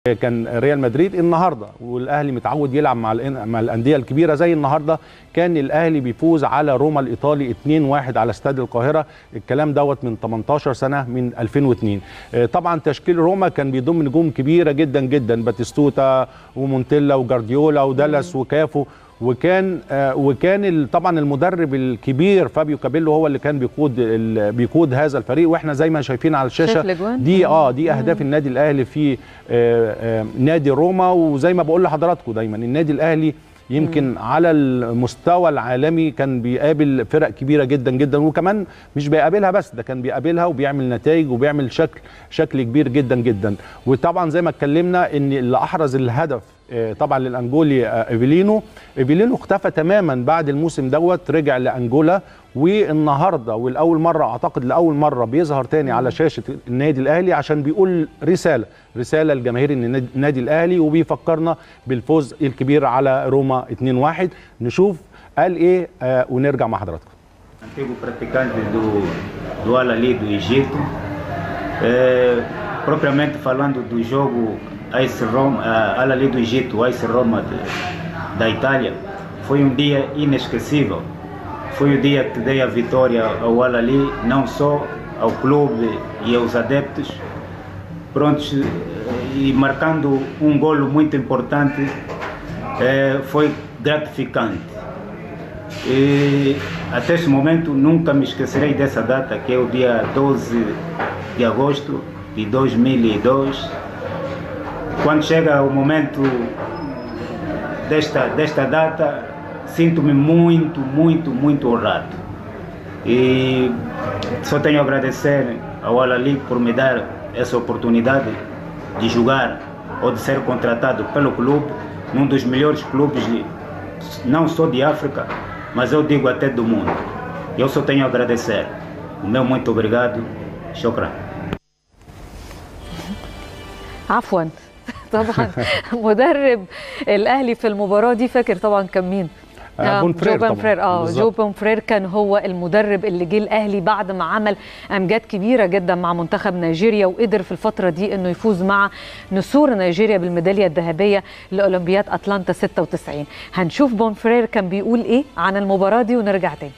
كان ريال مدريد النهارده والاهلي متعود يلعب مع مع الانديه الكبيره زي النهارده كان الاهلي بيفوز على روما الايطالي 2-1 على استاد القاهره الكلام دوت من 18 سنه من 2002 طبعا تشكيل روما كان بيضم نجوم كبيره جدا جدا باتيستوتا ومونتيلا وجارديولا ودالاس وكافو وكان آه وكان طبعا المدرب الكبير فابيو كابيلو هو اللي كان بيقود بيقود هذا الفريق واحنا زي ما شايفين على الشاشه دي اه دي اهداف النادي الاهلي في آه آه نادي روما وزي ما بقول لحضراتكم دايما النادي الاهلي يمكن مم. على المستوى العالمي كان بيقابل فرق كبيره جدا جدا وكمان مش بيقابلها بس ده كان بيقابلها وبيعمل نتائج وبيعمل شكل شكل كبير جدا جدا وطبعا زي ما اتكلمنا ان اللي احرز الهدف طبعا للانجولي ايفيلينو ايفيلينو اختفى تماما بعد الموسم دوت رجع لانجولا والنهارده والاول مره اعتقد لاول مره بيظهر تاني على شاشه النادي الاهلي عشان بيقول رساله رساله لجماهير النادي الاهلي وبيفكرنا بالفوز الكبير على روما 2-1 نشوف قال ايه آه ونرجع مع حضراتكم antigo praticante do, do Al-Ali do Egito. É, propriamente falando do jogo AS Roma, Al-Ali do Egito, AS Roma de, da Itália, foi um dia inesquecível. Foi o dia que dei a vitória ao Al-Ali, não só ao clube e aos adeptos, prontos e marcando um golo muito importante, é, foi gratificante. E até esse momento nunca me esquecerei dessa data, que é o dia 12 de agosto de 2002. Quando chega o momento desta, desta data, sinto-me muito, muito, muito honrado. E só tenho a agradecer ao Alali por me dar essa oportunidade de jogar ou de ser contratado pelo clube, num dos melhores clubes, não só de África, mas eu digo até do mundo. Eu só tenho a agradecer. O meu muito obrigado. Shukran. عفوا طبعا مدرب الاهلي في المباراه دي فاكر طبعا كان مين آه بونفرير جو بونفرير اه جو بونفرير كان هو المدرب اللي جه الاهلي بعد ما عمل امجاد كبيره جدا مع منتخب نيجيريا وقدر في الفتره دي انه يفوز مع نسور نيجيريا بالميداليه الذهبيه لاولمبياد اتلانتا 96 هنشوف بونفرير كان بيقول ايه عن المباراه دي ونرجع تاني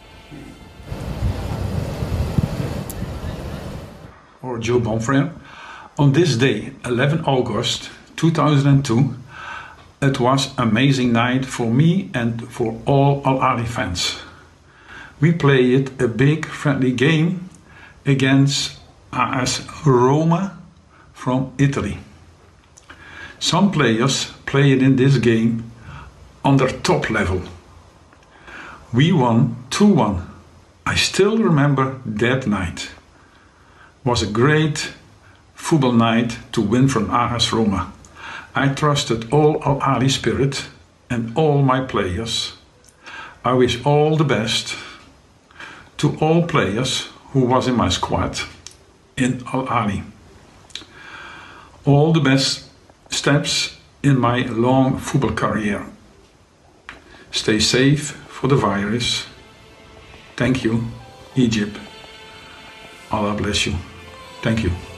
Or Joe Bonfrere. On this day, 11 August 2002, it was amazing night for me and for all Al Ali fans. We played a big friendly game against AS Roma from Italy. Some players played in this game on their top level. We won 2-1. I still remember that night. It was a great football night to win from AS Roma. I trusted all Al Ali spirit and all my players. I wish all the best to all players who was in my squad in Al Ali. All the best steps in my long football career. Stay safe for the virus. Thank you, Egypt. Allah bless you. Thank you.